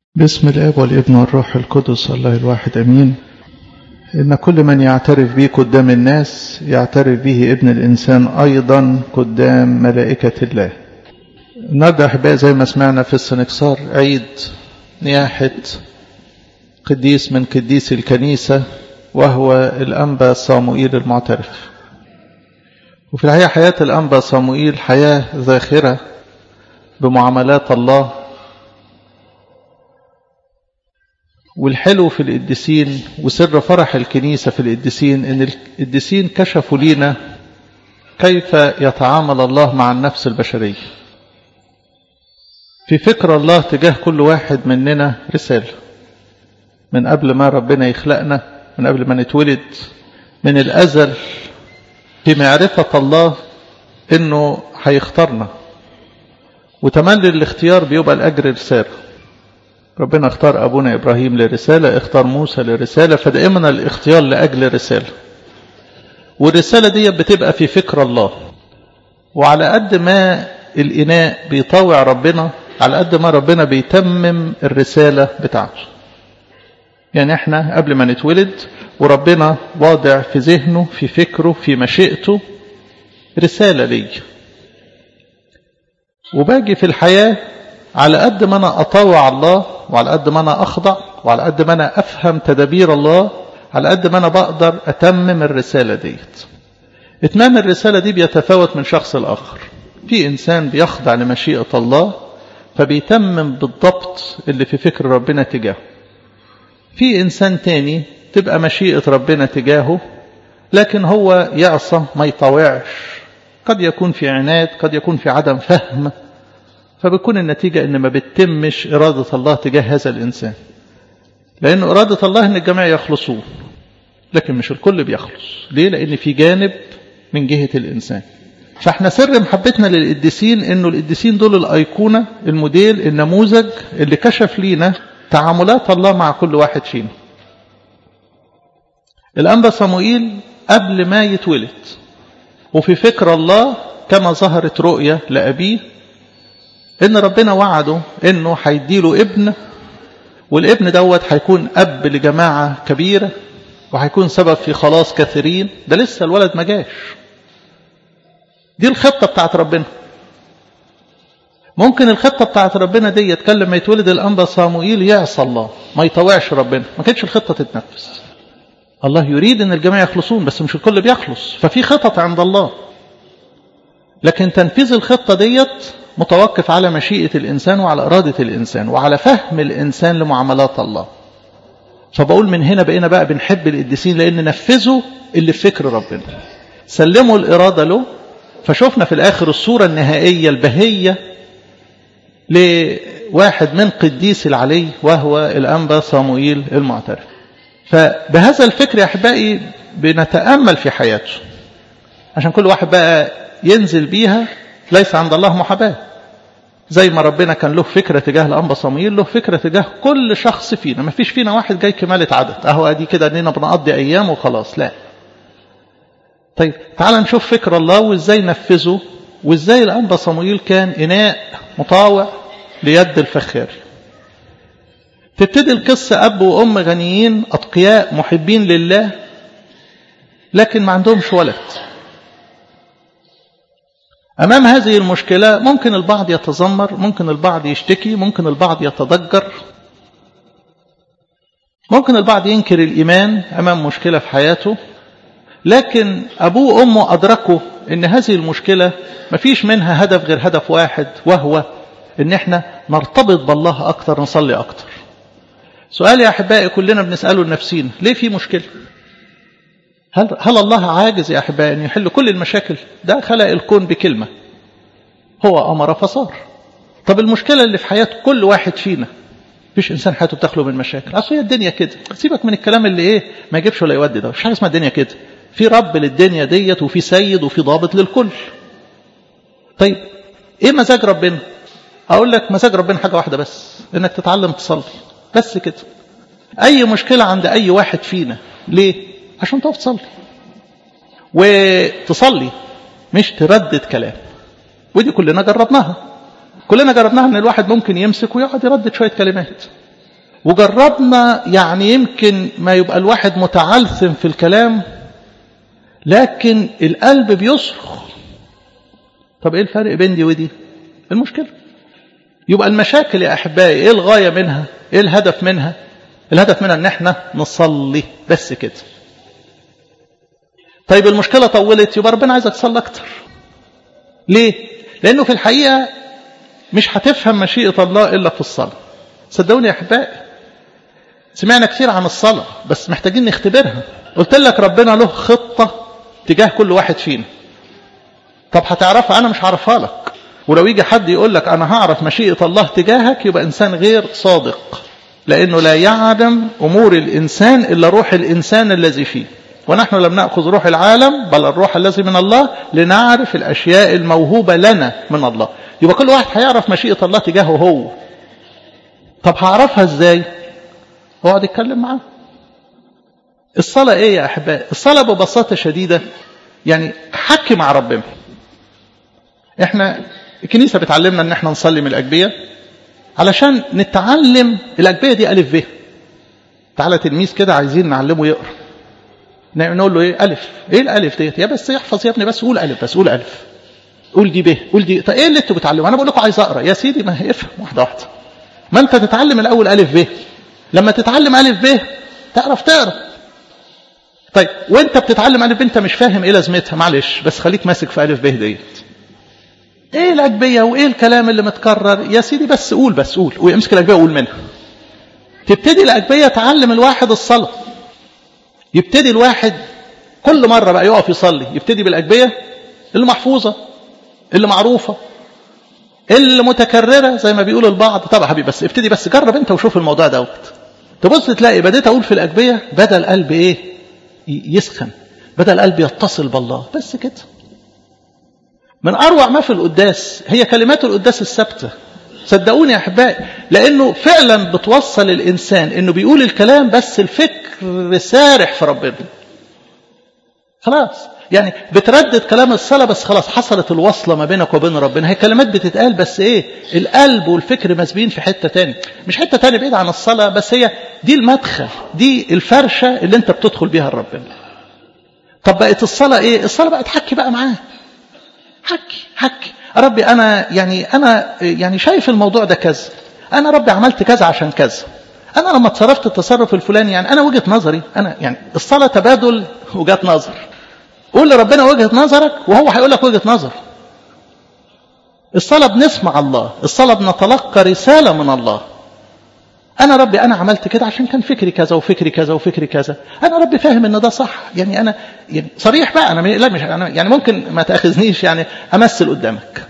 باسم الاب والابن والروح القدس الله الواحد امين ان كل من يعترف به قدام الناس يعترف به ابن الانسان ايضا قدام ملائكه الله النهارده احبائي زي ما سمعنا في السنكسار عيد نياحه قديس من قديس الكنيسه وهو الانبا صاموئيل المعترف وفي الحقيقه حياه الانبا صاموئيل حياه ذاخره بمعاملات الله والحلو في القديسين وسر فرح الكنيسة في القديسين إن القديسين كشفوا لينا كيف يتعامل الله مع النفس البشرية في فكر الله تجاه كل واحد مننا رسالة من قبل ما ربنا يخلقنا من قبل ما نتولد من الأزل في معرفة الله إنه هيختارنا وتملي الاختيار بيبقى الأجر رسالة ربنا اختار أبونا إبراهيم لرسالة اختار موسى لرسالة فدائما الاختيار لأجل رسالة والرسالة دي بتبقى في فكر الله وعلى قد ما الإناء بيطاوع ربنا على قد ما ربنا بيتمم الرسالة بتاعته يعني احنا قبل ما نتولد وربنا واضع في ذهنه في فكره في مشيئته رسالة لي وباجي في الحياة على قد ما أنا أطاوع الله وعلى قد ما أنا أخضع وعلى قد ما أنا أفهم تدابير الله على قد ما أنا بقدر أتمم الرسالة ديت إتمام الرسالة دي بيتفاوت من شخص لآخر في إنسان بيخضع لمشيئة الله فبيتمم بالضبط اللي في فكر ربنا تجاهه في إنسان تاني تبقى مشيئة ربنا تجاهه لكن هو يعصى ما يطاوعش قد يكون في عناد قد يكون في عدم فهم فبتكون النتيجة ان ما بتتمش إرادة الله تجاه هذا الإنسان لأن إرادة الله ان الجميع يخلصون لكن مش الكل بيخلص ليه لأن في جانب من جهة الإنسان فاحنا سر محبتنا للقديسين انه القديسين دول الايقونة الموديل النموذج اللي كشف لينا تعاملات الله مع كل واحد فينا الأنبا صموئيل قبل ما يتولد وفي فكر الله كما ظهرت رؤية لأبيه ان ربنا وعده انه هيديله ابن والابن دوت هيكون اب لجماعه كبيره وهيكون سبب في خلاص كثيرين ده لسه الولد ما جاش دي الخطه بتاعت ربنا ممكن الخطه بتاعت ربنا دي يتكلم ما يتولد الانبا صاموئيل يعصى الله ما يطوعش ربنا ما كانتش الخطه تتنفذ الله يريد ان الجميع يخلصون بس مش الكل بيخلص ففي خطط عند الله لكن تنفيذ الخطه ديت متوقف على مشيئة الإنسان وعلى إرادة الإنسان وعلى فهم الإنسان لمعاملات الله فبقول من هنا بقينا بقى بنحب القديسين لأن نفذوا اللي في فكر ربنا سلموا الإرادة له فشوفنا في الآخر الصورة النهائية البهية لواحد من قديس العلي وهو الأنبا صاموئيل المعترف فبهذا الفكر يا أحبائي بنتأمل في حياته عشان كل واحد بقى ينزل بيها ليس عند الله محاباة زي ما ربنا كان له فكرة تجاه الأنبا صموئيل له فكرة تجاه كل شخص فينا ما فيش فينا واحد جاي كمالة عدد أهو أدي كده أننا بنقضي أيام وخلاص لا طيب تعال نشوف فكر الله وإزاي نفذه وإزاي الأنبا صموئيل كان إناء مطاوع ليد الفخار تبتدي القصة أب وأم غنيين أتقياء محبين لله لكن ما عندهمش ولد أمام هذه المشكلة ممكن البعض يتذمر ممكن البعض يشتكي ممكن البعض يتضجر ممكن البعض ينكر الإيمان أمام مشكلة في حياته لكن أبوه وأمه أدركوا أن هذه المشكلة مفيش منها هدف غير هدف واحد وهو أن احنا نرتبط بالله أكتر نصلي أكتر سؤال يا أحبائي كلنا بنسأله لنفسينا ليه في مشكلة هل, هل الله عاجز يا أحبائي أن يحل كل المشاكل ده خلق الكون بكلمة هو أمر فصار طب المشكلة اللي في حياة كل واحد فينا مفيش إنسان حياته بتخلو من مشاكل أصل هي الدنيا كده سيبك من الكلام اللي إيه ما يجيبش ولا يودي ده مش حاجة اسمها الدنيا كده في رب للدنيا ديت وفي سيد وفي ضابط للكل طيب إيه مزاج ربنا أقول لك مزاج ربنا حاجة واحدة بس إنك تتعلم تصلي بس كده أي مشكلة عند أي واحد فينا ليه عشان تقف تصلي وتصلي مش تردد كلام ودي كلنا جربناها كلنا جربناها ان الواحد ممكن يمسك ويقعد يردد شويه كلمات وجربنا يعني يمكن ما يبقى الواحد متعلثم في الكلام لكن القلب بيصرخ طب ايه الفرق بين دي ودي المشكلة يبقى المشاكل يا أحبائي ايه الغاية منها ايه الهدف منها الهدف منها ان احنا نصلي بس كده طيب المشكلة طولت يبقى ربنا عايزك تصلي اكتر ليه لانه في الحقيقة مش هتفهم مشيئة الله الا في الصلاة صدقوني يا احبائي سمعنا كثير عن الصلاة بس محتاجين نختبرها قلت لك ربنا له خطة تجاه كل واحد فينا طب هتعرفها انا مش هعرفها لك ولو يجي حد يقول لك انا هعرف مشيئة الله تجاهك يبقى انسان غير صادق لانه لا يعلم امور الانسان الا روح الانسان الذي فيه ونحن لم ناخذ روح العالم بل الروح الذي من الله لنعرف الاشياء الموهوبه لنا من الله يبقى كل واحد هيعرف مشيئه الله تجاهه هو طب هعرفها ازاي اقعد اتكلم معاه الصلاه ايه يا احبائي الصلاه ببساطه شديده يعني حكي مع ربنا احنا الكنيسه بتعلمنا ان احنا نصلي من الاجبيه علشان نتعلم الاجبيه دي الف ب تعالى تلميذ كده عايزين نعلمه يقرا نقول له ايه الف ايه الالف ديت يا بس يحفظ يا ابني بس قول الف بس قول الف قول دي ب قول دي طب ايه اللي انتوا بتعلموا انا بقول لكم عايز اقرا يا سيدي ما هي افهم واحده واحده ما انت تتعلم الاول الف ب لما تتعلم الف ب تعرف تقرا طيب وانت بتتعلم الف ب انت مش فاهم ايه لازمتها معلش بس خليك ماسك في الف ب ديت ايه الاجبيه وايه الكلام اللي متكرر يا سيدي بس قول بس قول وامسك الاجبيه وقول منها تبتدي الاجبيه تعلم الواحد الصلاه يبتدي الواحد كل مره بقى يقف يصلي يبتدي بالاجبيه اللي محفوظه اللي معروفه اللي متكرره زي ما بيقول البعض طب يا حبيبي بس ابتدي بس جرب انت وشوف الموضوع دوت تبص تلاقي بديت اقول في الاجبيه بدا القلب ايه يسخن بدا القلب يتصل بالله بس كده من أروع ما في القداس هي كلمات القداس الثابتة صدقوني يا أحبائي لأنه فعلا بتوصل الإنسان أنه بيقول الكلام بس الفكر سارح في ربنا خلاص يعني بتردد كلام الصلاة بس خلاص حصلت الوصلة ما بينك وبين ربنا هي كلمات بتتقال بس ايه القلب والفكر مسبين في حتة تاني مش حتة تاني بعيد عن الصلاة بس هي دي المدخل دي الفرشة اللي انت بتدخل بيها لربنا طب بقت الصلاة ايه الصلاة بقت حكي بقى معاه حكي حكي ربي أنا يعني أنا يعني شايف الموضوع ده كذا أنا ربي عملت كذا عشان كذا أنا لما اتصرفت التصرف الفلاني يعني أنا وجهة نظري أنا يعني الصلاة تبادل وجهات نظر قول لربنا وجهة نظرك وهو هيقول لك وجهة نظر الصلاة بنسمع الله الصلاة بنتلقى رسالة من الله أنا ربي أنا عملت كده عشان كان فكري كذا وفكري كذا وفكري كذا أنا ربي فاهم إن ده صح يعني أنا يعني صريح بقى أنا لا مش أنا يعني ممكن ما تأخذنيش يعني أمثل قدامك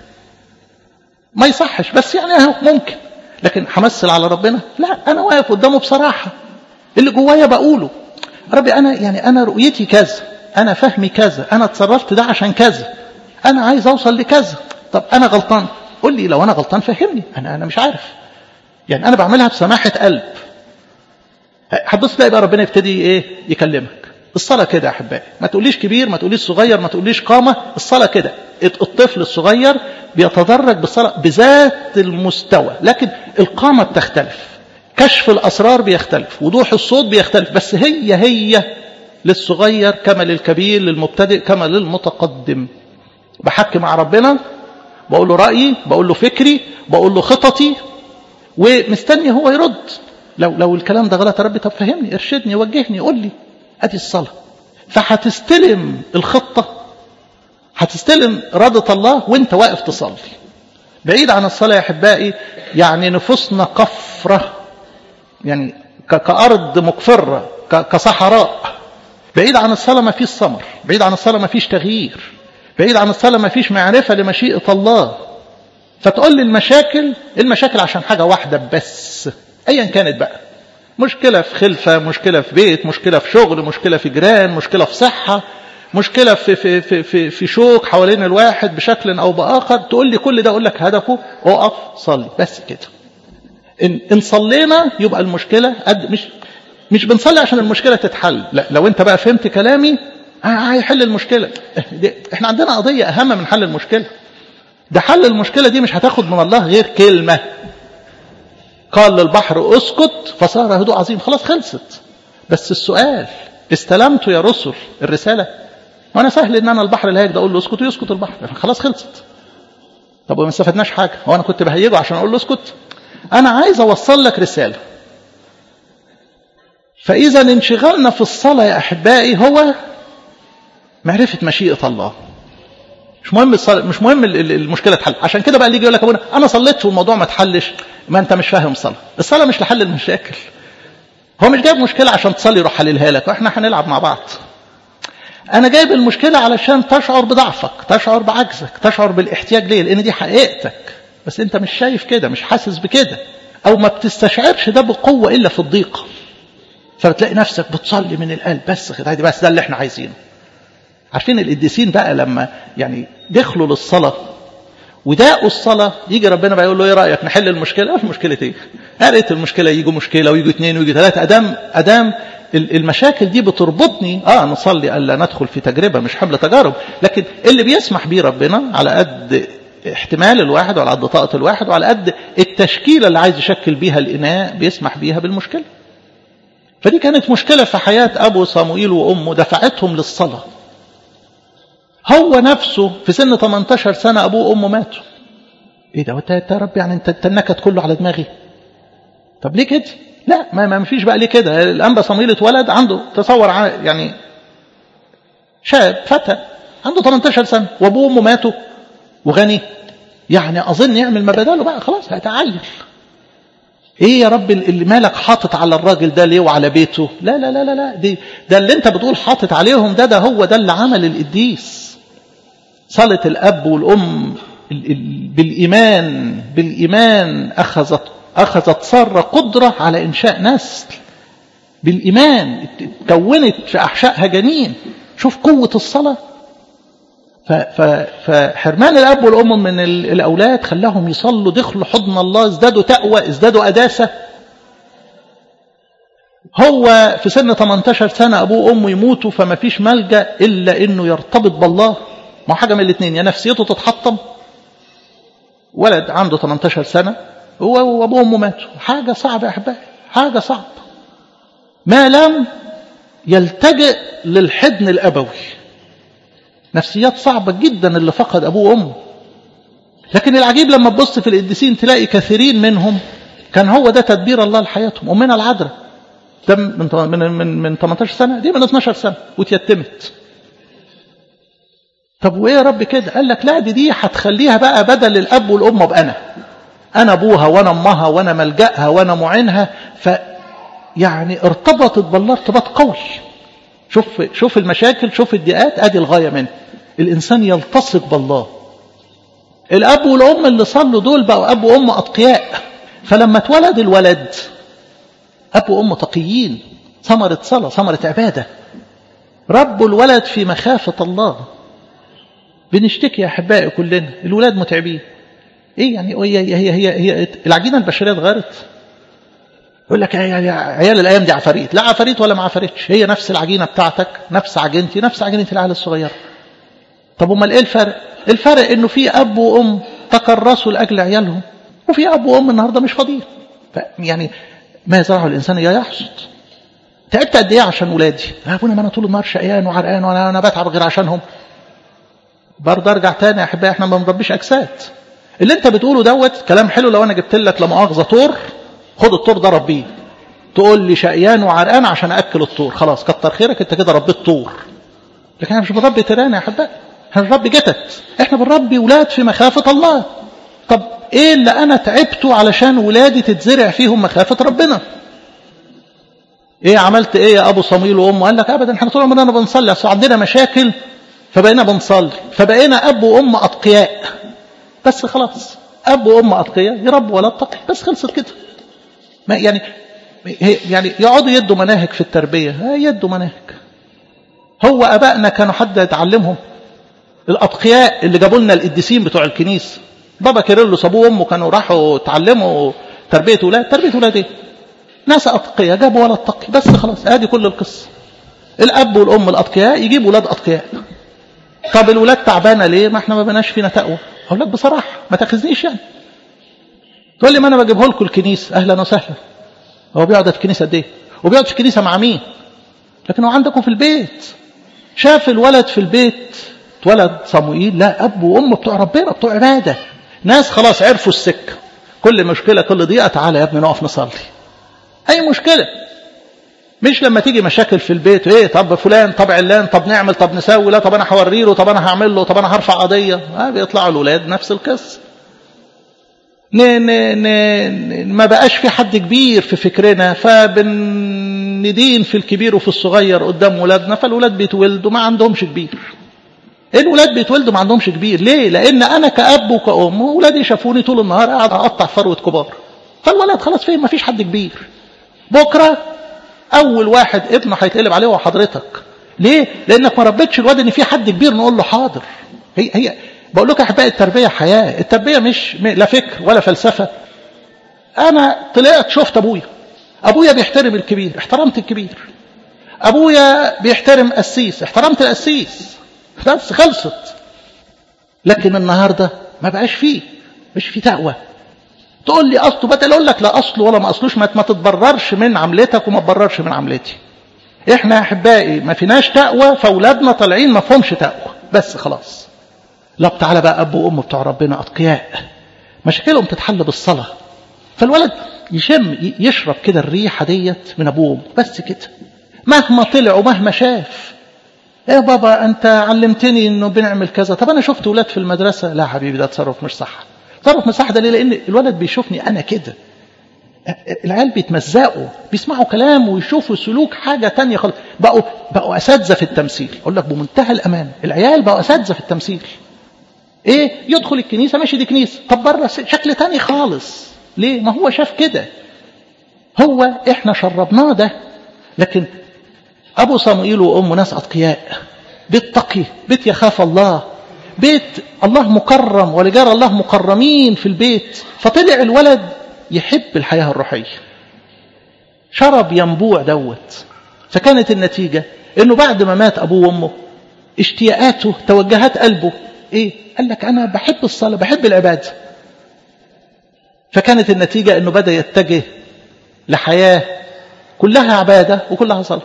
ما يصحش بس يعني أهو ممكن لكن همثل على ربنا لا أنا واقف قدامه بصراحة اللي جوايا بقوله ربي أنا يعني أنا رؤيتي كذا أنا فهمي كذا أنا اتصرفت ده عشان كذا أنا عايز أوصل لكذا طب أنا غلطان قول لي لو أنا غلطان فهمني أنا أنا مش عارف يعني أنا بعملها بسماحة قلب هتبص تلاقي بقى ربنا يبتدي إيه يكلمك الصلاة كده يا أحبائي ما تقوليش كبير ما تقوليش صغير ما تقوليش قامة الصلاة كده الطفل الصغير بيتدرج بالصلاة بذات المستوى لكن القامة بتختلف كشف الأسرار بيختلف وضوح الصوت بيختلف بس هي هي للصغير كما للكبير للمبتدئ كما للمتقدم بحكي مع ربنا بقول له رأيي بقول له فكري بقول له خططي ومستني هو يرد لو لو الكلام ده غلط يا ربي طب فهمني ارشدني وجهني قول لي ادي الصلاه فهتستلم الخطه هتستلم رضة الله وانت واقف تصلي بعيد عن الصلاه يا احبائي يعني نفوسنا كفره يعني كارض مكفره كصحراء بعيد عن الصلاه ما فيش ثمر بعيد عن الصلاه ما فيش تغيير بعيد عن الصلاه ما فيش معرفه لمشيئه الله فتقول لي المشاكل المشاكل عشان حاجة واحدة بس أيا كانت بقى مشكلة في خلفة مشكلة في بيت مشكلة في شغل مشكلة في جيران مشكلة في صحة مشكلة في, في, في, في, في شوك حوالين الواحد بشكل أو بآخر تقول لي كل ده أقول لك هدفه اقف صلي بس كده إن, إن صلينا يبقى المشكلة قد مش مش بنصلي عشان المشكلة تتحل لا لو أنت بقى فهمت كلامي هيحل المشكلة احنا عندنا قضية أهم من حل المشكلة ده حل المشكلة دي مش هتاخد من الله غير كلمة قال للبحر اسكت فصار هدوء عظيم خلاص خلصت بس السؤال استلمت يا رسل الرسالة وانا سهل ان انا البحر الهايج ده اقول له اسكت ويسكت البحر خلاص خلصت طب وما استفدناش حاجة هو انا كنت بهيجه عشان اقول له اسكت انا عايز اوصل لك رسالة فاذا انشغالنا في الصلاة يا احبائي هو معرفة مشيئة الله مش مهم الصلاة مش مهم المشكلة تحل عشان كده بقى اللي يجي يقول لك ابونا انا صليت والموضوع ما اتحلش ما انت مش فاهم صلاة الصلاة مش لحل المشاكل هو مش جايب مشكلة عشان تصلي يروح حللها لك واحنا هنلعب مع بعض انا جايب المشكلة علشان تشعر بضعفك تشعر بعجزك تشعر بالاحتياج ليه لان دي حقيقتك بس انت مش شايف كده مش حاسس بكده او ما بتستشعرش ده بقوة الا في الضيقة فبتلاقي نفسك بتصلي من القلب بس كده بس ده اللي احنا عايزينه عارفين القديسين بقى لما يعني دخلوا للصلاة وداقوا الصلاة يجي ربنا بقى يقول له ايه رأيك نحل المشكلة في مشكلة ايه قالت المشكلة يجوا مشكلة ويجوا اثنين ويجوا ثلاثة أدام أدام المشاكل دي بتربطني اه نصلي ألا ندخل في تجربة مش حمل تجارب لكن اللي بيسمح بيه ربنا على قد احتمال الواحد وعلى قد طاقة الواحد وعلى قد التشكيلة اللي عايز يشكل بيها الإناء بيسمح بيها بالمشكلة فدي كانت مشكلة في حياة أبو صموئيل وأمه دفعتهم للصلاة هو نفسه في سن 18 سنة أبوه وأمه ماتوا إيه ده وانت يا رب يعني انت النكد كله على دماغي طب ليه كده لا ما ما فيش بقى ليه كده الأنبا صمويل اتولد عنده تصور يعني شاب فتى عنده 18 سنة وأبوه وأمه ماتوا وغني يعني أظن يعمل ما بداله بقى خلاص هيتعيل ايه يا رب اللي مالك حاطط على الراجل ده ليه وعلى بيته لا لا لا لا لا دي ده اللي انت بتقول حاطط عليهم ده ده هو ده اللي عمل القديس صلاة الأب والأم بالإيمان بالإيمان أخذت أخذت سارة قدرة على إنشاء نسل بالإيمان كونت في أحشائها جنين شوف قوة الصلاة فحرمان الأب والأم من الأولاد خلاهم يصلوا دخلوا حضن الله ازدادوا تقوى ازدادوا أداسة هو في سن 18 سنة أبوه وأمه يموتوا فما فيش ملجأ إلا إنه يرتبط بالله ما حاجة من الاثنين يا نفسيته تتحطم ولد عنده 18 سنة هو وأبوه وأمه ماتوا حاجة صعبة يا أحبائي حاجة صعبة ما لم يلتجئ للحضن الأبوي نفسيات صعبة جدا اللي فقد أبوه وأمه لكن العجيب لما تبص في القديسين تلاقي كثيرين منهم كان هو ده تدبير الله لحياتهم أمنا العذراء ده من من من من 18 سنة دي من 12 سنة واتيتمت طب وإيه يا رب كده قال لك لا دي دي هتخليها بقى بدل الأب والأم أبقى أنا أنا أبوها وأنا أمها وأنا ملجأها وأنا معينها ف يعني ارتبطت بالله ارتباط قوي شوف شوف المشاكل شوف الضيقات ادي الغايه منه الانسان يلتصق بالله الاب والام اللي صلوا دول بقوا اب وام اتقياء فلما اتولد الولد اب وام تقيين ثمره صلاه ثمره عباده ربوا الولد في مخافه الله بنشتكي يا احبائي كلنا الولاد متعبين ايه يعني هي هي هي, هي العجينه البشريه اتغيرت يقول لك عيال الايام دي عفاريت لا عفاريت ولا ما عفاريتش هي نفس العجينه بتاعتك نفس عجينتي نفس عجينه العيال الصغيره طب امال ايه الفرق الفرق انه في اب وام تكرسوا لاجل عيالهم وفي اب وام النهارده مش فاضيين يعني ما يزرعه الانسان يا يحصد تعبت قد ايه عشان ولادي يا ابونا ما انا طول النهار شقيان وعرقان وانا انا بتعب غير عشانهم برضه ارجع تاني يا احبائي احنا ما بنربيش اجساد اللي انت بتقوله دوت كلام حلو لو انا جبت لك لا مؤاخذه طور خد الطور ده ربيه تقول لي شقيان وعرقان عشان اكل الطور خلاص كتر خيرك انت كده ربيت طور لكن احنا مش بنربي تيران يا احبائي احنا بنربي جتت احنا بنربي ولاد في مخافه الله طب ايه اللي انا تعبته علشان ولادي تتزرع فيهم مخافه ربنا ايه عملت ايه يا ابو صمويل وامه قال لك ابدا احنا طول عمرنا بنصلي اصل عندنا مشاكل فبقينا بنصلي فبقينا اب وام اتقياء بس خلاص اب وام اتقياء يربوا ولد تقي بس خلصت كده ما يعني يعني يقعدوا يدوا مناهج في التربية يدوا مناهج هو أبائنا كانوا حد يتعلمهم الأتقياء اللي جابوا لنا القديسين بتوع الكنيسة بابا كيرلس أبوه وأمه كانوا راحوا تعلموا تربية ولاد تربية ولاد إيه؟ ناس أتقياء جابوا ولد تقي بس خلاص ادي كل القصة الأب والأم الأتقياء يجيبوا ولاد أتقياء طب الولاد تعبانة ليه؟ ما احنا ما بناش فينا تقوى أقول لك بصراحة ما تاخذنيش يعني تقول لي ما انا بجيبه لكم الكنيسه اهلا وسهلا هو بيقعد في الكنيسه قد ايه وبيقعد في الكنيسه مع مين لكن هو عندكم في البيت شاف الولد في البيت اتولد صموئيل لا اب وام بتوع ربنا بتوع عباده ناس خلاص عرفوا السكه كل مشكله كل ضيقه تعالى يا ابني نقف نصلي اي مشكله مش لما تيجي مشاكل في البيت ايه طب فلان طب علان طب نعمل طب نسوي لا طب انا هوري له طب انا هعمل له طب انا هرفع قضيه آه بيطلعوا الاولاد نفس القصه ن ن ن ما بقاش في حد كبير في فكرنا فبندين في الكبير وفي الصغير قدام ولادنا فالولاد بيتولدوا ما عندهمش كبير الولاد بيتولدوا ما عندهمش كبير ليه لان انا كاب وكأم ولادي شافوني طول النهار قاعد اقطع فروه كبار فالولد خلاص فين ما فيش حد كبير بكره اول واحد ابنه هيتقلب عليه هو حضرتك ليه لانك ما ربيتش الواد ان في حد كبير نقول له حاضر هي هي بقول لك يا احبائي التربيه حياه التربيه مش لا فكر ولا فلسفه انا طلعت شفت ابويا ابويا بيحترم الكبير احترمت الكبير ابويا بيحترم قسيس احترمت القسيس بس خلصت لكن النهارده ما بقاش فيه مش في تقوى تقول لي اصله بدل اقول لك لا اصله ولا ما اصلوش ما تتبررش من عملتك وما تبررش من عملتي احنا يا احبائي ما فيناش تقوى فاولادنا طالعين ما فهمش تقوى بس خلاص لا تعالى بقى اب وام بتوع ربنا اتقياء مشاكلهم تتحل بالصلاه فالولد يشم يشرب كده الريحه ديت من ابوه بس كده مهما طلع ومهما شاف يا إيه بابا انت علمتني انه بنعمل كذا طب انا شفت ولاد في المدرسه لا حبيبي ده تصرف مش صح تصرف مش صح ده ليه لان الولد بيشوفني انا كده العيال بيتمزقوا بيسمعوا كلام ويشوفوا سلوك حاجه تانية خالص بقوا بقوا اساتذه في التمثيل اقول لك بمنتهى الامان العيال بقوا اساتذه في التمثيل ايه يدخل الكنيسه ماشي دي كنيسه طب بره شكل تاني خالص ليه ما هو شاف كده هو احنا شربناه ده لكن ابو صموئيل وامه ناس اتقياء بيت تقي بيت يخاف الله بيت الله مكرم ولجار الله مكرمين في البيت فطلع الولد يحب الحياة الروحية شرب ينبوع دوت فكانت النتيجة انه بعد ما مات ابوه وامه اشتياقاته توجهات قلبه ايه قال لك انا بحب الصلاة بحب العبادة فكانت النتيجة انه بدأ يتجه لحياة كلها عبادة وكلها صلاة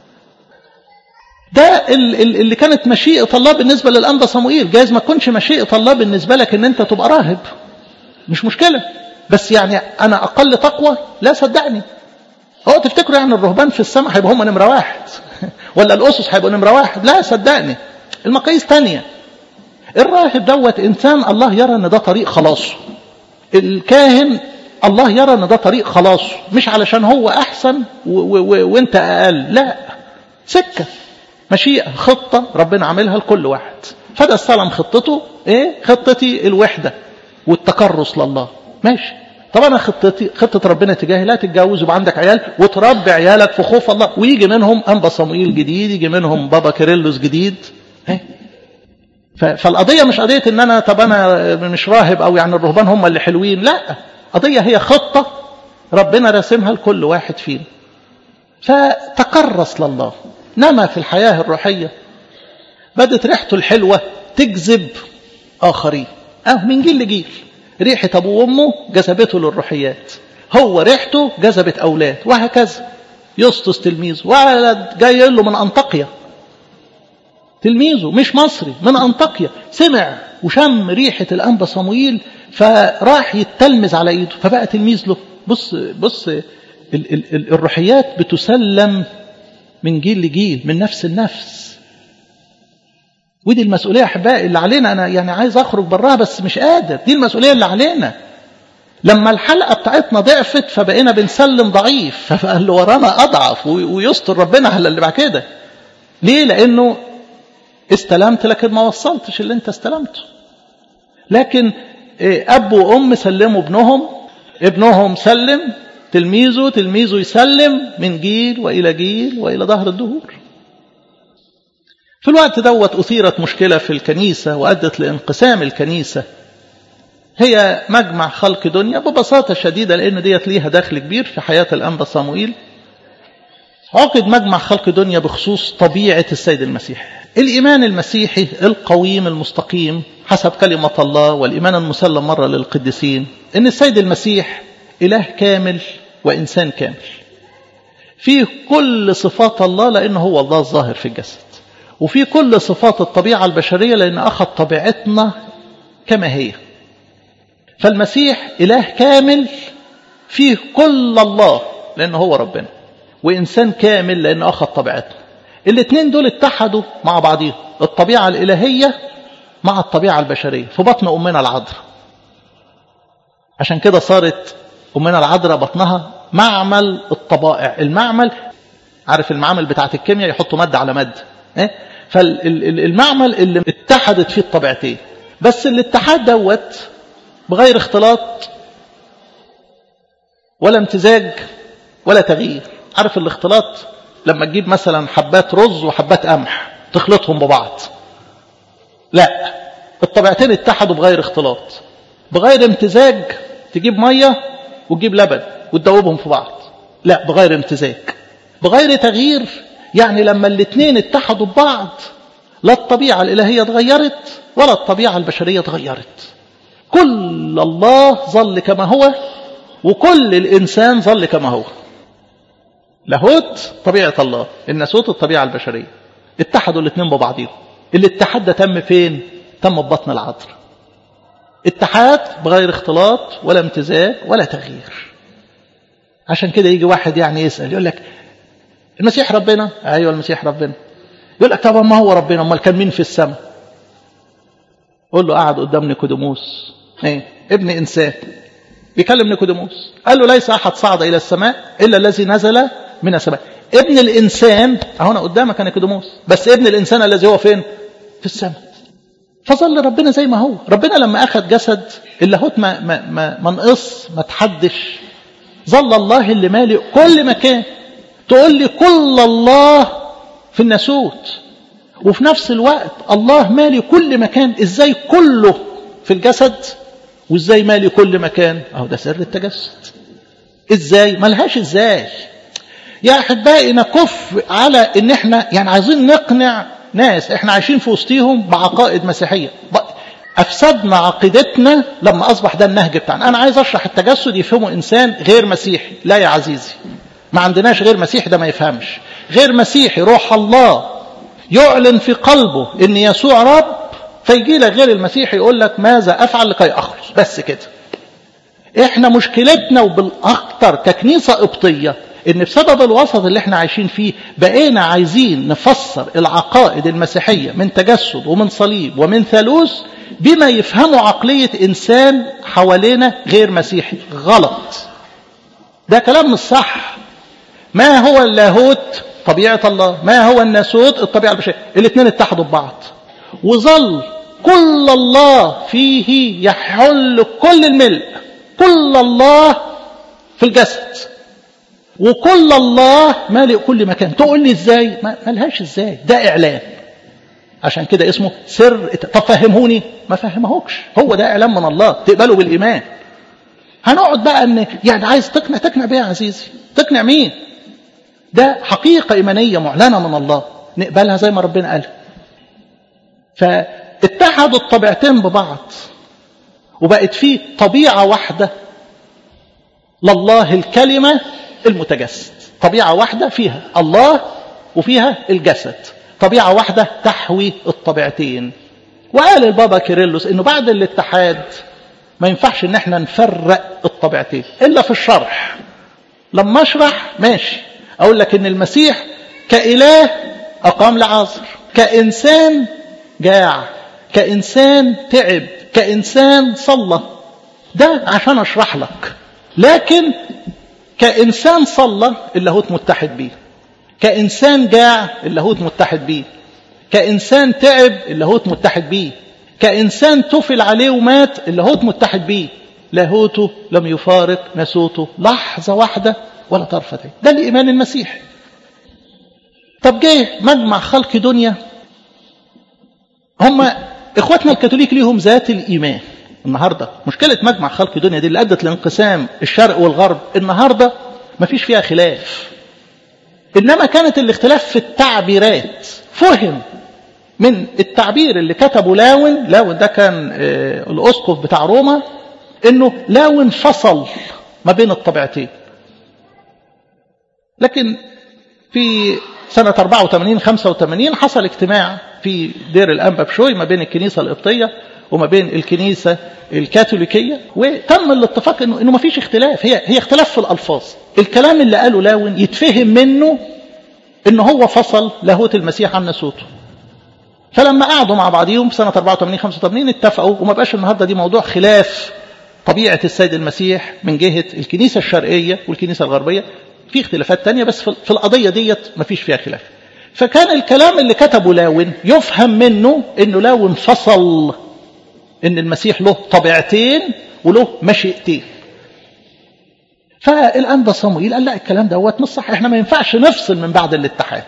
ده اللي كانت مشيئة الله بالنسبة للأنبا صموئيل جايز ما تكونش مشيئة الله بالنسبة لك ان انت تبقى راهب مش مشكلة بس يعني انا اقل تقوى لا صدقني هو تفتكروا يعني الرهبان في السماء هيبقوا هم نمرة واحد ولا الأسس هيبقوا نمرة واحد لا صدقني المقاييس تانية الراهب دوت إنسان الله يرى أن ده طريق خلاصه الكاهن الله يرى أن ده طريق خلاصه مش علشان هو أحسن وانت أقل لا سكة مشيئة خطة ربنا عاملها لكل واحد فده استلم خطته ايه خطتي الوحدة والتكرس لله ماشي طب انا خطتي خطه ربنا تجاهي لا تتجوز ويبقى عندك عيال وتربي عيالك في خوف الله ويجي منهم انبا صموئيل جديد يجي منهم بابا كيرلس جديد فالقضيه مش قضيه ان انا طب انا مش راهب او يعني الرهبان هم اللي حلوين لا قضيه هي خطه ربنا راسمها لكل واحد فينا فتكرس لله نما في الحياه الروحيه بدت ريحته الحلوه تجذب اخرين اه من جيل لجيل ريحة أبوه وأمه جذبته للروحيات هو ريحته جذبت أولاد وهكذا يسطس تلميذه ولد جاي له من أنطاكيا تلميذه مش مصري من أنطاكيا سمع وشم ريحة الأنبا صمويل فراح يتلمذ على إيده فبقى تلميذ له بص بص ال ال ال الروحيات بتسلم من جيل لجيل من نفس النفس ودي المسؤولية أحبائي اللي علينا أنا يعني عايز أخرج براها بس مش قادر دي المسؤولية اللي علينا لما الحلقة بتاعتنا ضعفت فبقينا بنسلم ضعيف فبقى اللي ورانا أضعف ويستر ربنا على اللي بعد كده ليه لأنه استلمت لكن ما وصلتش اللي انت استلمته لكن أب وأم سلموا ابنهم ابنهم سلم تلميذه تلميذه يسلم من جيل وإلى جيل وإلى ظهر الدهور في الوقت دوت أثيرت مشكلة في الكنيسة وأدت لانقسام الكنيسة هي مجمع خلق دنيا ببساطة شديدة لأن ديت ليها دخل كبير في حياة الأنبا صموئيل عقد مجمع خلق دنيا بخصوص طبيعة السيد المسيح الإيمان المسيحي القويم المستقيم حسب كلمة الله والإيمان المسلم مرة للقديسين ان السيد المسيح اله كامل وانسان كامل فيه كل صفات الله لانه هو الله الظاهر في الجسد وفي كل صفات الطبيعه البشريه لان اخذ طبيعتنا كما هي فالمسيح اله كامل فيه كل الله لانه هو ربنا وانسان كامل لانه اخذ طبيعته الاثنين دول اتحدوا مع بعضهم الطبيعه الالهيه مع الطبيعه البشريه في بطن امنا العذراء عشان كده صارت امنا العذراء بطنها معمل الطبائع المعمل عارف المعمل بتاعت الكيمياء يحطوا ماده على ماده إيه؟ فالمعمل اللي اتحدت فيه الطبيعتين بس الاتحاد دوت بغير اختلاط ولا امتزاج ولا تغيير عارف الاختلاط لما تجيب مثلا حبات رز وحبات قمح تخلطهم ببعض لا الطبيعتين اتحدوا بغير اختلاط بغير امتزاج تجيب ميه وتجيب لبن وتدوبهم في بعض لا بغير امتزاج بغير تغيير يعني لما الاثنين اتحدوا ببعض لا الطبيعة الإلهية اتغيرت ولا الطبيعة البشرية اتغيرت كل الله ظل كما هو وكل الإنسان ظل كما هو لاهوت طبيعة الله الناسوت الطبيعة البشرية اتحدوا الاثنين ببعضهم الاتحاد ده تم فين تم ببطن العذراء اتحاد بغير اختلاط ولا امتزاج ولا تغيير عشان كده يجي واحد يعني يسأل يقول لك المسيح ربنا ايوه المسيح ربنا يقول لك طب ما هو ربنا امال كان مين في السماء قول له قعد قدام نيكوديموس ايه ابن انسان بيكلم نيكوديموس قال له ليس احد صعد الى السماء الا الذي نزل من السماء ابن الانسان اهو انا قدامك يا نيكوديموس بس ابن الانسان الذي هو فين في السماء فظل ربنا زي ما هو ربنا لما اخذ جسد اللاهوت ما ما ما, ما نقص ما تحدش ظل الله اللي مالئ كل مكان تقول لي كل الله في الناسوت وفي نفس الوقت الله مالي كل مكان ازاي كله في الجسد وازاي مالي كل مكان اهو ده سر التجسد ازاي ملهاش ازاي يا احبائي نكف على ان احنا يعني عايزين نقنع ناس احنا عايشين في وسطيهم بعقائد مسيحيه افسدنا عقيدتنا لما اصبح ده النهج بتاعنا انا عايز اشرح التجسد يفهمه انسان غير مسيحي لا يا عزيزي ما عندناش غير مسيحي ده ما يفهمش غير مسيحي روح الله يعلن في قلبه ان يسوع رب فيجي لك غير المسيحي يقول لك ماذا افعل لكي اخلص بس كده احنا مشكلتنا وبالاكثر ككنيسه قبطيه ان بسبب الوسط اللي احنا عايشين فيه بقينا عايزين نفسر العقائد المسيحيه من تجسد ومن صليب ومن ثالوث بما يفهمه عقليه انسان حوالينا غير مسيحي غلط ده كلام مش صح ما هو اللاهوت طبيعة الله ما هو الناسوت الطبيعة البشرية الاثنين اتحدوا ببعض وظل كل الله فيه يحل كل الملء كل الله في الجسد وكل الله مالئ كل مكان تقول لي ازاي ما ملهاش ازاي ده اعلان عشان كده اسمه سر طب فهموني ما فهمهوكش هو ده اعلان من الله تقبله بالايمان هنقعد بقى ان يعني عايز تقنع تقنع بيه يا عزيزي تقنع مين ده حقيقة إيمانية معلنة من الله نقبلها زي ما ربنا قال فاتحدوا الطبيعتين ببعض وبقت فيه طبيعة واحدة لله الكلمة المتجسد طبيعة واحدة فيها الله وفيها الجسد طبيعة واحدة تحوي الطبيعتين وقال البابا كيرلس انه بعد الاتحاد ما ينفعش ان احنا نفرق الطبيعتين الا في الشرح لما اشرح ماشي اقول لك ان المسيح كاله اقام لعازر كانسان جاع كانسان تعب كانسان صلى ده عشان اشرح لك لكن كانسان صلى اللاهوت متحد بيه كانسان جاع اللاهوت متحد بيه كانسان تعب اللاهوت متحد بيه كانسان تفل عليه ومات اللاهوت متحد بيه لاهوته لم يفارق ناسوته لحظه واحده ولا طرفة عين ده الإيمان المسيحي طب جه مجمع خلق دنيا هم إخواتنا الكاثوليك ليهم ذات الإيمان النهاردة مشكلة مجمع خلق دنيا دي اللي أدت لانقسام الشرق والغرب النهاردة ما فيش فيها خلاف إنما كانت الاختلاف في التعبيرات فهم من التعبير اللي كتبه لاون لاون ده كان الأسقف بتاع روما انه لا انفصل ما بين الطبيعتين لكن في سنة 84 85 حصل اجتماع في دير الأنبا بشوي ما بين الكنيسة القبطية وما بين الكنيسة الكاثوليكية وتم الاتفاق انه انه ما فيش اختلاف هي هي اختلاف في الالفاظ الكلام اللي قاله لاون يتفهم منه ان هو فصل لاهوت المسيح عن ناسوته فلما قعدوا مع بعضهم في سنة 84 85 اتفقوا وما بقاش النهارده دي موضوع خلاف طبيعة السيد المسيح من جهة الكنيسة الشرقية والكنيسة الغربية في اختلافات تانية بس في القضية ديت ما فيش فيها خلاف فكان الكلام اللي كتبه لاون يفهم منه انه لاون فصل ان المسيح له طبيعتين وله مشيئتين فالانبا صموئيل قال لا الكلام دوت مش صح احنا ما ينفعش نفصل من بعد الاتحاد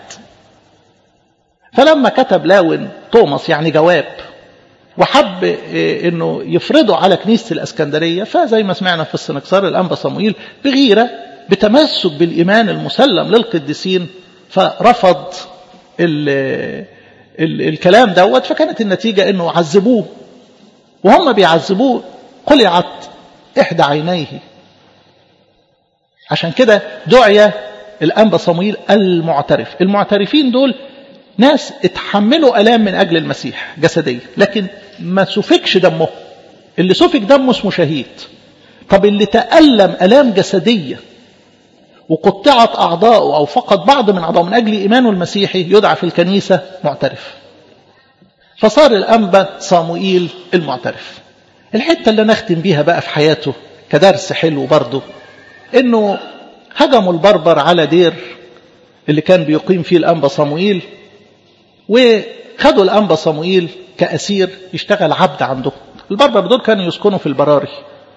فلما كتب لاون توماس يعني جواب وحب انه يفرضه على كنيسه الاسكندريه فزي ما سمعنا في السنكسار الانبا صموئيل بغيره بتمسك بالايمان المسلم للقديسين فرفض ال ال الكلام دوت فكانت النتيجه انه عذبوه وهم بيعذبوه قلعت احدى عينيه عشان كده دعي الانبا صموئيل المعترف المعترفين دول ناس اتحملوا الام من اجل المسيح جسديا لكن ما سفكش دمه اللي سفك دمه اسمه شهيد طب اللي تألم الام جسديه وقطعت اعضاؤه او فقد بعض من اعضائه من اجل ايمانه المسيحي يدعى في الكنيسه معترف فصار الانبا صاموئيل المعترف الحته اللي نختم بيها بقى في حياته كدرس حلو برضه انه هجموا البربر على دير اللي كان بيقيم فيه الانبا صموئيل وخدوا الانبا صموئيل كاسير يشتغل عبد عندهم البربر دول كانوا يسكنوا في البراري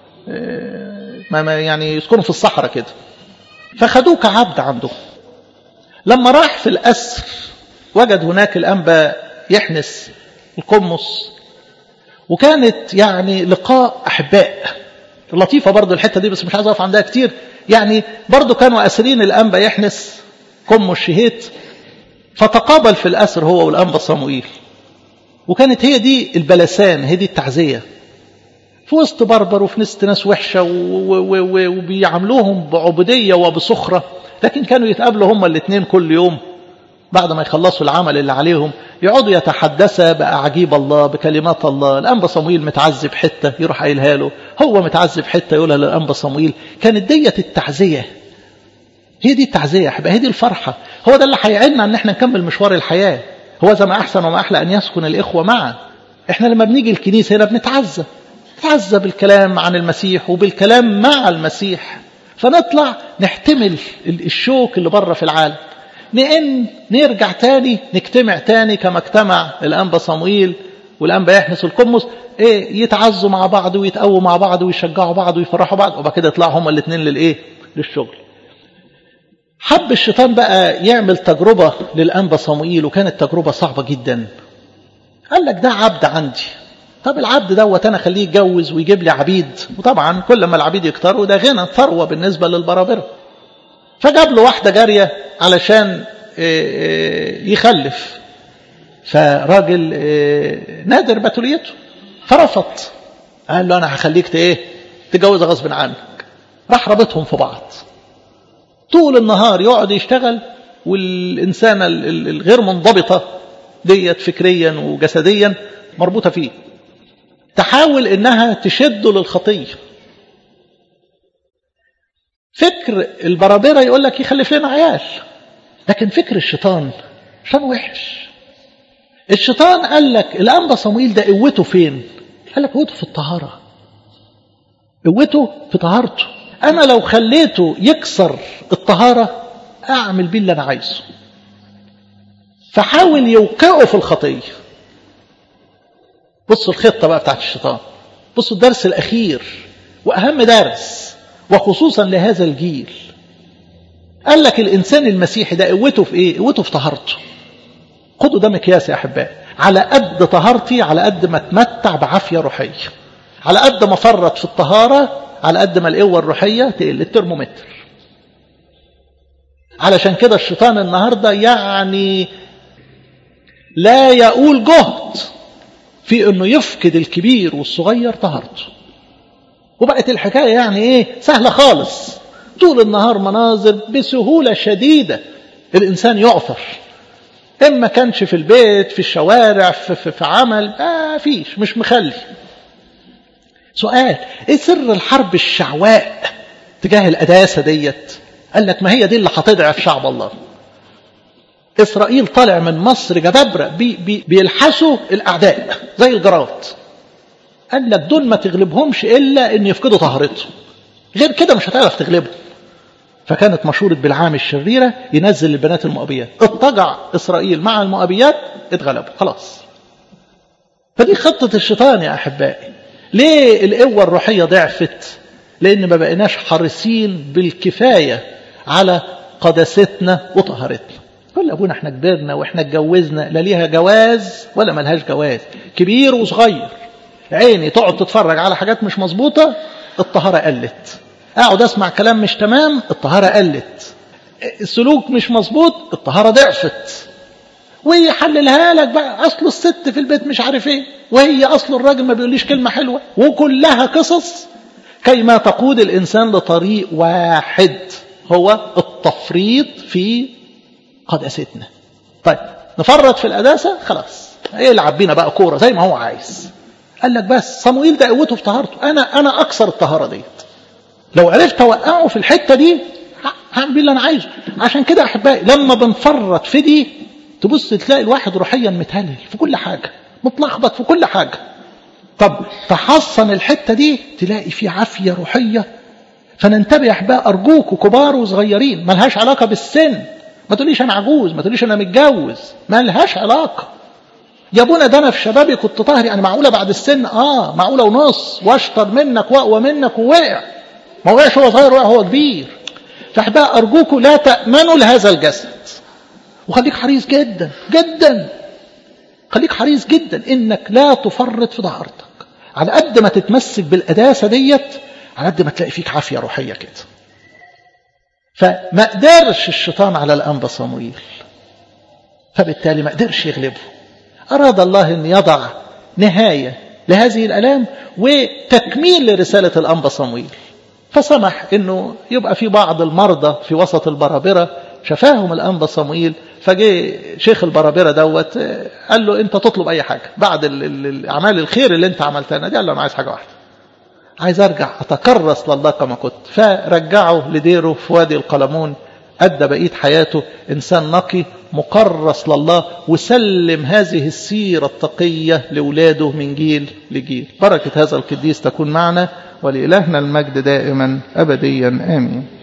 ما يعني يسكنوا في الصحراء كده فخدوه كعبد عندهم لما راح في الاسر وجد هناك الانبا يحنس القمص وكانت يعني لقاء احباء لطيفه برضو الحته دي بس مش عايز اقف عندها كتير يعني برضو كانوا اسرين الانبا يحنس قم الشهيت فتقابل في الاسر هو والانبا صموئيل وكانت هي دي البلسان هي دي التعزيه في وسط بربر وفي وسط ناس وحشه وبيعاملوهم بعبوديه وبسخره لكن كانوا يتقابلوا هما الاثنين كل يوم بعد ما يخلصوا العمل اللي عليهم يقعدوا يتحدثا بأعاجيب الله بكلمات الله الأنبا صمويل متعذب حتة يروح قايلها له هو متعذب حتة يقولها للأنبا صمويل كانت ديت التعزية هي دي التعزية يبقى هي دي الفرحة هو ده اللي هيعيننا ان احنا نكمل مشوار الحياة هو زي ما أحسن وما أحلى أن يسكن الإخوة معا احنا لما بنيجي الكنيسة هنا بنتعزى نتعزى بالكلام عن المسيح وبالكلام مع المسيح فنطلع نحتمل الشوك اللي بره في العالم نئن نرجع تاني نجتمع تاني كما اجتمع الأنبا صمويل والأنبا يحنس القمص ايه يتعزوا مع بعض ويتقووا مع بعض ويشجعوا بعض ويفرحوا بعض وبعد كده يطلعوا هما الاثنين للايه للشغل حب الشيطان بقى يعمل تجربة للأنبا صموئيل وكانت تجربة صعبة جدا قال لك ده عبد عندي طب العبد دوت انا اخليه يتجوز ويجيب لي عبيد وطبعا كل ما العبيد يكتروا ده غنى ثروه بالنسبه للبرابره فجاب له واحده جاريه علشان يخلف فراجل نادر بتوليته فرفض قال له انا هخليك ايه تتجوز غصب عنك راح رابطهم في بعض طول النهار يقعد يشتغل والإنسانة الغير منضبطة ديت فكريا وجسديا مربوطة فيه تحاول إنها تشده للخطية فكر البرابرة يقول لك يخلف لنا عيال لكن فكر الشيطان شيطان وحش الشيطان قال لك الأنبا صمويل ده قوته فين قال لك قوته في الطهارة قوته في طهارته أنا لو خليته يكسر الطهارة أعمل بيه اللي أنا عايزه فحاول يوقعه في الخطية بصوا الخطة بقى بتاعت الشيطان بصوا الدرس الأخير وأهم درس وخصوصا لهذا الجيل قال لك الإنسان المسيحي ده قوته في إيه؟ قوته في طهارته خدوا ده مقياس يا أحباء على قد طهارتي على قد ما اتمتع بعافية روحية على قد ما فرط في الطهارة على قد ما القوة الروحية تقل الترمومتر علشان كده الشيطان النهاردة يعني لا يقول جهد في انه يفقد الكبير والصغير طهارته وبقت الحكاية يعني ايه سهلة خالص طول النهار مناظر بسهولة شديدة الإنسان يعثر إما كانش في البيت في الشوارع في, في, في عمل ما فيش مش مخلي سؤال ايه سر الحرب الشعواء تجاه القداسة ديت قال لك ما هي دي اللي هتضعف شعب الله إسرائيل طالع من مصر جبابرة بي بي بيلحسوا الأعداء زي الجراد قال لك دول ما تغلبهمش إلا إن يفقدوا طهارتهم غير كده مش هتعرف تغلبهم فكانت مشورة بالعام الشريرة ينزل البنات المؤبيات اضطجع إسرائيل مع المؤبيات اتغلبوا خلاص فدي خطة الشيطان يا أحبائي ليه القوة الروحية ضعفت لأن ما بقيناش حريصين بالكفاية على قداستنا وطهارتنا قال أبونا احنا كبرنا واحنا اتجوزنا لا ليها جواز ولا ملهاش جواز كبير وصغير عيني تقعد تتفرج على حاجات مش مظبوطة الطهارة قلت اقعد اسمع كلام مش تمام الطهارة قلت السلوك مش مظبوط الطهارة ضعفت ويحللها لك بقى اصل الست في البيت مش عارف ايه وهي اصل الراجل ما بيقوليش كلمة حلوة وكلها قصص كيما تقود الانسان لطريق واحد هو التفريط في قداستنا طيب نفرط في القداسة خلاص يلعب بينا بقى كورة زي ما هو عايز قال لك بس صموئيل ده قوته في طهارته انا انا اكثر الطهارة ديت لو عرفت اوقعه في الحتة دي هعمل اللي انا عايزه عشان كده احبائي لما بنفرط في دي تبص تلاقي الواحد روحيا متهلل في كل حاجة متلخبط في كل حاجة طب تحصن الحتة دي تلاقي في عافية روحية فننتبه يا احبائي ارجوكوا كبار وصغيرين ملهاش علاقة بالسن ما تقوليش انا عجوز ما تقوليش انا متجوز ما لهاش علاقة يا ابونا ده انا في شبابي كنت طاهر يعني معقولة بعد السن اه معقولة ونص واشطر منك واقوى منك ووقع ما وقعش هو صغير وقع هو كبير فاحبائي ارجوكوا لا تأمنوا لهذا الجسد وخليك حريص جدا جدا خليك حريص جدا انك لا تفرط في ظهرتك على قد ما تتمسك بالقداسة ديت على قد ما تلاقي فيك عافية روحية كده فما قدرش الشيطان على الأنبا صمويل فبالتالي ما قدرش يغلبه أراد الله أن يضع نهاية لهذه الألام وتكميل لرسالة الأنبا صمويل فسمح أنه يبقى في بعض المرضى في وسط البرابرة شفاهم الأنبا صمويل فجه شيخ البرابرة دوت قال له أنت تطلب أي حاجة بعد الأعمال الخير اللي أنت عملتها دي قال له أنا عايز حاجة واحدة عايز أرجع أتكرس لله كما كنت فرجعه لديره في وادي القلمون أدى بقية حياته إنسان نقي مكرس لله وسلم هذه السيرة التقية لأولاده من جيل لجيل بركة هذا القديس تكون معنا ولإلهنا المجد دائما أبديا آمين